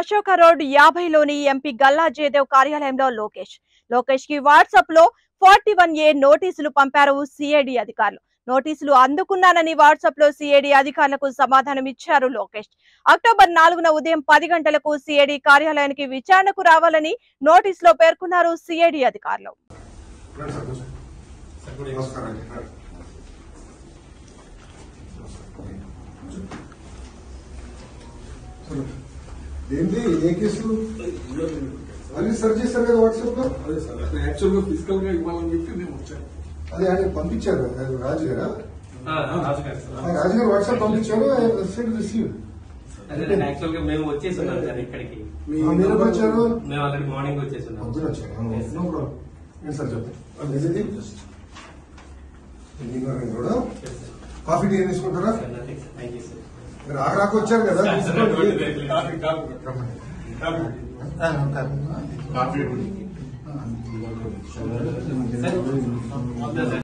Ashoka road యాభైలోని MP Galla Jayadev కార్యాలయంలో లోకేష్ లోకేష్ కి వాట్సాప్ లో ఫార్టీ వన్ ఏ నోటీసులు పంపారు సిఐడి అధికారులు నోటీసులు అందుకున్నానని వాట్సాప్ లో సిఐడి అధికారులకు సమాధానం ఇచ్చారు లోకేష్ అక్టోబర్ నాలుగున ఉదయం పది గంటలకు సిఐడి కార్యాలయానికి విచారణకు రావాలని నోటీసులో పేర్కొన్నారు సిఐడి అధికారులు రండి సార్ కూర్చోండి. నమస్కారం అండి రండి. కూర్చోండి. ఏంటి ఏ కేసు మళ్ళీ సెర్చ్ చేశారు కదా వాట్సాప్ లో అదే సార్ అసలు యాక్చువల్ గా ఫిజికల్ గా ఇవ్వాలని చెప్పి నేను వచ్చాను అదే ఆయన పంపించారు కదా, రాజు గారా రాజుగారు సార్. ఆ రాజు గారు వాట్సాప్ పంపించారు రిసీవ్ రిసీవ్ అదే నేను యాక్చువల్ గా మేము వచ్చేస్తున్నాం సార్ ఇక్కడికి మీ మీరు ఎప్పుడు వచ్చారు మేము ఆల్రెడీ మార్నింగ్ వచ్చేస్తున్నాం పొద్దున వచ్చారు నో ప్రాబ్లం ఏంటి సార్ చెప్పండి నిజది ఇంజనీరింగ్ కూడా కాఫీ టీ ఏం తీసుకుంటారా థ్యాంక్ యూ సార్ మీరు ఆఖరాకు వచ్చారు కదా సార్, సార్, తీసుకోండి. కాఫీ కాఫీ రమ్మని. Coffee coffee sir